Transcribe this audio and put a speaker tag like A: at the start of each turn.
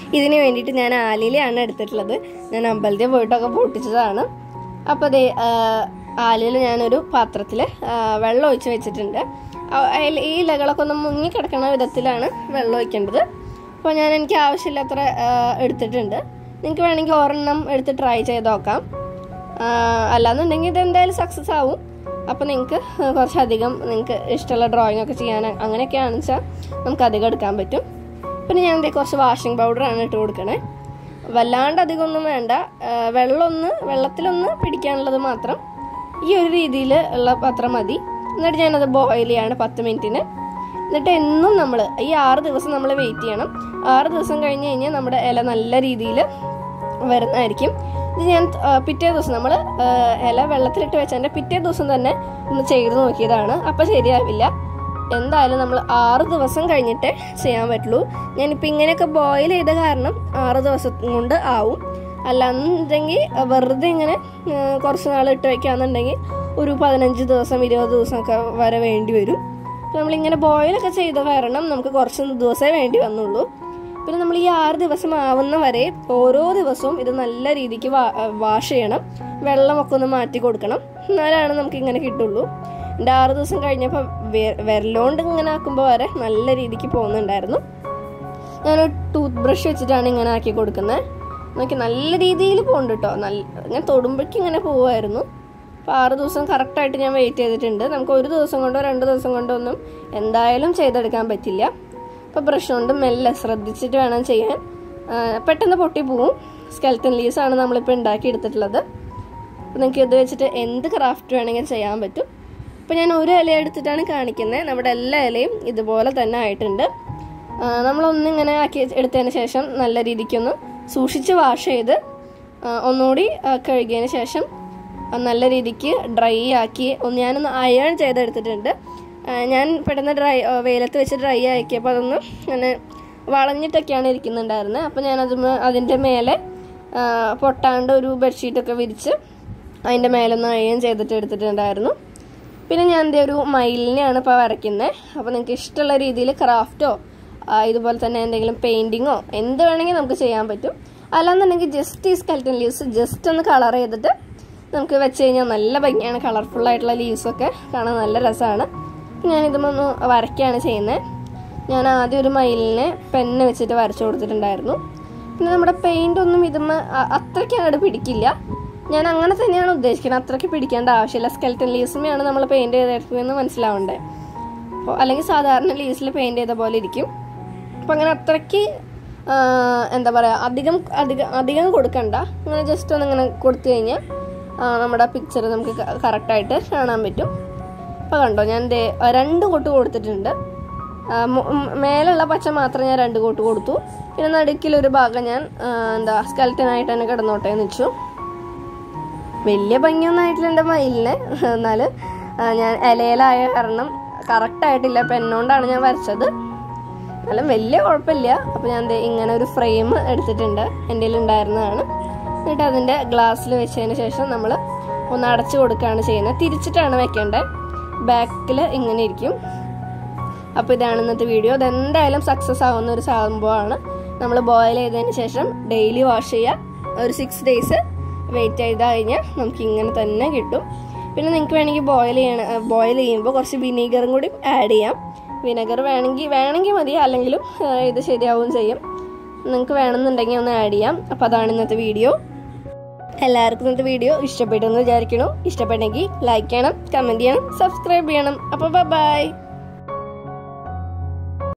A: ഇതിന് വേണ്ടിയിട്ട് ഞാൻ ആലിലയാണ് എടുത്തിട്ടുള്ളത് ഞാൻ അമ്പലത്തിൽ പോയിട്ടൊക്കെ പൊട്ടിച്ചതാണ് അപ്പോൾ അതേ ആലിൽ ഞാനൊരു പാത്രത്തിൽ വെള്ളം ഒഴിച്ച് വെച്ചിട്ടുണ്ട് ആ- അതിൽ ഈ ഇലകളൊക്കെ ഒന്ന് മുങ്ങി കിടക്കുന്ന വിധത്തിലാണ് വെള്ളം ഒഴിക്കേണ്ടത് അപ്പോൾ ഞാൻ എനിക്ക് ആവശ്യമില്ലാത്ര ആ, എടുത്തിട്ടുണ്ട് നിങ്ങൾക്ക് വേണമെങ്കിൽ ഒരെണ്ണം എടുത്ത് ട്രൈ ചെയ്ത് നോക്കാം ആ, അല്ലാന്നുണ്ടെങ്കിൽ ഇത് എന്തായാലും സക്സസ് ആവും അപ്പോൾ നിങ്ങൾക്ക് കുറച്ചധികം നിങ്ങൾക്ക് ഇഷ്ടമുള്ള ഡ്രോയിങ് ഒക്കെ ചെയ്യാൻ അങ്ങനെയൊക്കെയാണെന്ന് വെച്ചാൽ നമുക്ക് അധികം എടുക്കാൻ പറ്റും പിന്നെ ഞാൻ ദേ കുറച്ച് വാഷിംഗ് പൗഡറാണ് ഇട്ട് കൊടുക്കണേ വല്ലാണ്ട് അധികം ഒന്നും വേണ്ട ആ, വെള്ളമൊന്ന് വെള്ളത്തിലൊന്ന് പിടിക്കാനുള്ളത് മാത്രം ഈ ഒരു രീതിയിൽ ഉള്ള പാത്രം മതി എന്നിട്ട് ഞാനത് ബോയിൽ ചെയ്യാണ് പത്ത് മിനിറ്റിന് എന്നിട്ട് എന്നും നമ്മൾ ഈ ആറ് ദിവസം നമ്മൾ വെയിറ്റ് ചെയ്യണം ആറ് ദിവസം കഴിഞ്ഞ് കഴിഞ്ഞാൽ നമ്മുടെ ഇല നല്ല രീതിയിൽ വരുന്നതായിരിക്കും ഇത് ഞാൻ ആ, പിറ്റേ ദിവസം നമ്മൾ ഇല വെള്ളത്തിലിട്ട് വെച്ചതിൻ്റെ പിറ്റേ ദിവസം തന്നെ ഒന്ന് ചെയ്ത് നോക്കിയതാണ് അപ്പം ശരിയാവില്ല എന്തായാലും നമ്മൾ ആറ് ദിവസം കഴിഞ്ഞിട്ടേ ചെയ്യാൻ പറ്റുള്ളൂ ഞാനിപ്പോൾ ഇങ്ങനെയൊക്കെ ബോയിൽ ചെയ്ത കാരണം ആറ് ദിവസം കൊണ്ട് ആവും അല്ലാന്നുണ്ടെങ്കിൽ വെറുതെ ഇങ്ങനെ ആ, കുറച്ച് നാൾ ഇട്ട് വെക്കാന്നുണ്ടെങ്കിൽ ഒരു പതിനഞ്ച് ദിവസം ഇരുപത് ദിവസമൊക്കെ വരെ വേണ്ടി വരും അപ്പോൾ നമ്മളിങ്ങനെ ബോയിലൊക്കെ ചെയ്ത കാരണം നമുക്ക് കുറച്ച് ദിവസമേ വേണ്ടി വന്നുള്ളൂ പിന്നെ നമ്മൾ ഈ ആറ് ദിവസം ആവുന്ന വരെ ഓരോ ദിവസവും ഇത് നല്ല രീതിക്ക് വാഷ് ചെയ്യണം വെള്ളമൊക്കെ ഒന്ന് മാറ്റി കൊടുക്കണം എന്നാലാണ് നമുക്ക് ഇങ്ങനെ കിട്ടുള്ളൂ എൻ്റെ ആറ് ദിവസം കഴിഞ്ഞപ്പോൾ വിരലോണ്ട് ഇങ്ങനെ ആക്കുമ്പോൾ വരെ നല്ല രീതിക്ക് പോകുന്നുണ്ടായിരുന്നു ഞാനൊരു ടൂത്ത് ബ്രഷ് വെച്ചിട്ടാണ് ഇങ്ങനെ ആക്കി കൊടുക്കുന്നത് നോക്കി നല്ല രീതിയിൽ പോകുന്നുണ്ട് കേട്ടോ നല്ല ഞാൻ തൊടുമ്പോഴേക്കും ഇങ്ങനെ പോവുമായിരുന്നു അപ്പോൾ ആറ് ദിവസം കറക്റ്റായിട്ട് ഞാൻ വെയിറ്റ് ചെയ്തിട്ടുണ്ട് നമുക്ക് ഒരു ദിവസം കൊണ്ടോ രണ്ട് ദിവസം കൊണ്ടോ ഒന്നും എന്തായാലും ചെയ്തെടുക്കാൻ പറ്റില്ല അപ്പോൾ ബ്രഷ് കൊണ്ട് മെല്ലെ ശ്രദ്ധിച്ചിട്ട് വേണം ചെയ്യാൻ ആ, പെട്ടെന്ന് പൊട്ടി പോവും സ്കെൽറ്റൻ ലീവ്സ് ആണ് നമ്മളിപ്പോൾ ഉണ്ടാക്കി എടുത്തിട്ടുള്ളത് അപ്പോൾ നിങ്ങൾക്ക് ഇത് വെച്ചിട്ട് എന്ത് ക്രാഫ്റ്റ് വേണമെങ്കിലും ചെയ്യാൻ പറ്റും അപ്പോൾ ഞാൻ ഒരു ഇല എടുത്തിട്ടാണ് കാണിക്കുന്നത് നമ്മുടെ എല്ലാ ഇലയും ഇതുപോലെ തന്നെ ആയിട്ടുണ്ട് ആ, നമ്മളൊന്നിങ്ങനെ ആക്കി എടുത്തതിന് ശേഷം നല്ല രീതിക്കൊന്ന് സൂക്ഷിച്ച് വാഷ് ചെയ്ത് ആ, ഒന്നുകൂടി ആ, കഴുകിയതിന് ശേഷം ആ, നല്ല രീതിക്ക് ഡ്രൈ ആക്കി ഒന്ന് ഞാനൊന്ന് അയൺ ചെയ്തെടുത്തിട്ടുണ്ട് ആ, ഞാൻ പെട്ടെന്ന് ഡ്രൈ ആ, വെയിലത്ത് വെച്ച് ഡ്രൈ ആക്കിയപ്പോൾ അതൊന്ന് അങ്ങനെ വളഞ്ഞിട്ടൊക്കെയാണ് ഇരിക്കുന്നുണ്ടായിരുന്നത് അപ്പോൾ ഞാനത് അതിൻ്റെ മേലെ ആ, പൊട്ടാണ്ട് ഒരു ബെഡ്ഷീറ്റൊക്കെ വിരിച്ച് അതിൻ്റെ മേലൊന്ന് അയൺ ചെയ്തിട്ട് എടുത്തിട്ടുണ്ടായിരുന്നു പിന്നെ ഞാൻ എൻ്റെ ഒരു മയിലിനെയാണ് ഇപ്പോൾ വരയ്ക്കുന്നത് അപ്പോൾ നിങ്ങൾക്ക് ഇഷ്ടമുള്ള രീതിയിൽ ക്രാഫ്റ്റോ ഇതുപോലെ തന്നെ എന്തെങ്കിലും പെയിൻറ്റിങ്ങോ എന്ത് വേണമെങ്കിൽ നമുക്ക് ചെയ്യാൻ പറ്റും അല്ലാന്നുണ്ടെങ്കിൽ ജസ്റ്റ് ഈ സ്കെൽറ്റൻ ലീവ്സ് ജസ്റ്റ് ഒന്ന് കളർ ചെയ്തിട്ട് നമുക്ക് വെച്ച് കഴിഞ്ഞാൽ നല്ല ഭംഗിയാണ് കളർഫുൾ ആയിട്ടുള്ള ലീവ്സൊക്കെ കാണാൻ നല്ല രസമാണ് ഞാനിതുമൊന്ന് വരയ്ക്കുകയാണ് ചെയ്യുന്നത് ഞാൻ ആദ്യം ഒരു മയിലിനെ പെന്ന് വെച്ചിട്ട് വരച്ചു കൊടുത്തിട്ടുണ്ടായിരുന്നു പിന്നെ നമ്മുടെ പെയിൻ്റ് ഒന്നും ഇതുമ്മ അ- അത്രയ്ക്ക് അങ്ങോട്ട് പിടിക്കില്ല ഞാൻ അങ്ങനെ തന്നെയാണ് ഉദ്ദേശിക്കുന്നത് അത്രയ്ക്ക് പിടിക്കേണ്ട ആവശ്യമില്ല സ്കെൽറ്റൻ ലീവ്സുമെയാണ് നമ്മൾ പെയിൻറ് ചെയ്തെടുക്കുന്നതെന്ന് മനസ്സിലാവണ്ടേ അപ്പോൾ അല്ലെങ്കിൽ സാധാരണ ലീവ്സിൽ പെയിൻറ് ചെയ്ത പോലെ ഇരിക്കും അപ്പം അങ്ങനെ അത്രയ്ക്ക് ആ, എന്താ പറയുക അധികം അധികം അധികം കൊടുക്കണ്ട അങ്ങനെ ജസ്റ്റ് ഒന്ന് ഇങ്ങനെ കൊടുത്തു കഴിഞ്ഞാൽ ആ, നമ്മുടെ പിക്ചർ നമുക്ക് കറക്റ്റായിട്ട് കാണാൻ പറ്റും അപ്പോൾ കണ്ടോ ഞാൻ ദേ രണ്ട് കൊട്ട് കൊടുത്തിട്ടുണ്ട് ആ, മു- ഉം, മേലുള്ള പച്ച മാത്രം ഞാൻ രണ്ട് കോട്ട് കൊടുത്തു പിന്നെ നടുക്കിലൊരു ഭാഗം ഞാൻ ആ, എന്താ സ്കെൽറ്റനായിട്ട് തന്നെ കിടന്നോട്ടെ എന്ന് വെച്ചു വലിയ ഭംഗിയൊന്നും ആയിട്ടില്ല എൻ്റെ മയിലിന് എന്നാൽ ഞാൻ ഇലയിലായ കാരണം കറക്റ്റായിട്ടില്ല പെണ്ണുകൊണ്ടാണ് ഞാൻ വരച്ചത് എന്നാലും വലിയ കുഴപ്പമില്ല അപ്പോൾ ഞാൻ ദേ ഇങ്ങനെ ഒരു ഫ്രെയിം എടുത്തിട്ടുണ്ട് എൻ്റെ ഉണ്ടായിരുന്നതാണ് എന്നിട്ട് അതിൻ്റെ ഗ്ലാസ്സിൽ വെച്ചതിന് ശേഷം നമ്മൾ ഒന്ന് അടച്ചു കൊടുക്കുകയാണ് ചെയ്യുന്നത് തിരിച്ചിട്ടാണ് വെക്കേണ്ടത് ബാക്കിൽ ഇങ്ങനെ ഇരിക്കും അപ്പോൾ ഇതാണ് ഇന്നത്തെ വീഡിയോ ഇതെന്തായാലും സക്സസ് ആവുന്ന ഒരു സംഭവമാണ് നമ്മൾ ബോയിൽ ചെയ്തതിന് ശേഷം ഡെയിലി വാഷ് ചെയ്യുക ഒരു സിക്സ് ഡേയ്സ് വെയിറ്റ് ചെയ്ത് കഴിഞ്ഞാൽ നമുക്ക് ഇങ്ങനെ തന്നെ കിട്ടും പിന്നെ നിങ്ങൾക്ക് വേണമെങ്കിൽ ബോയിൽ ചെയ്യണം ബോയിൽ ചെയ്യുമ്പോൾ കുറച്ച് വിനീഗറും കൂടി ആഡ് ചെയ്യാം വിനെഗർ വേണമെങ്കിൽ വേണമെങ്കിൽ മതി അല്ലെങ്കിലും ആ, ഇത് ശരിയാവും ചെയ്യും നിങ്ങൾക്ക് വേണമെന്നുണ്ടെങ്കിൽ ഒന്ന് ആഡ് ചെയ്യാം അപ്പോൾ അതാണ് ഇന്നത്തെ വീഡിയോ എല്ലാവർക്കും ഇന്നത്തെ വീഡിയോ ഇഷ്ടപ്പെട്ടു എന്ന് വിചാരിക്കണു ഇഷ്ടപ്പെട്ടെങ്കിൽ ലൈക്ക് ചെയ്യണം കമൻറ്റ് ചെയ്യണം സബ്സ്ക്രൈബ് ചെയ്യണം അപ്പോൾ ബൈ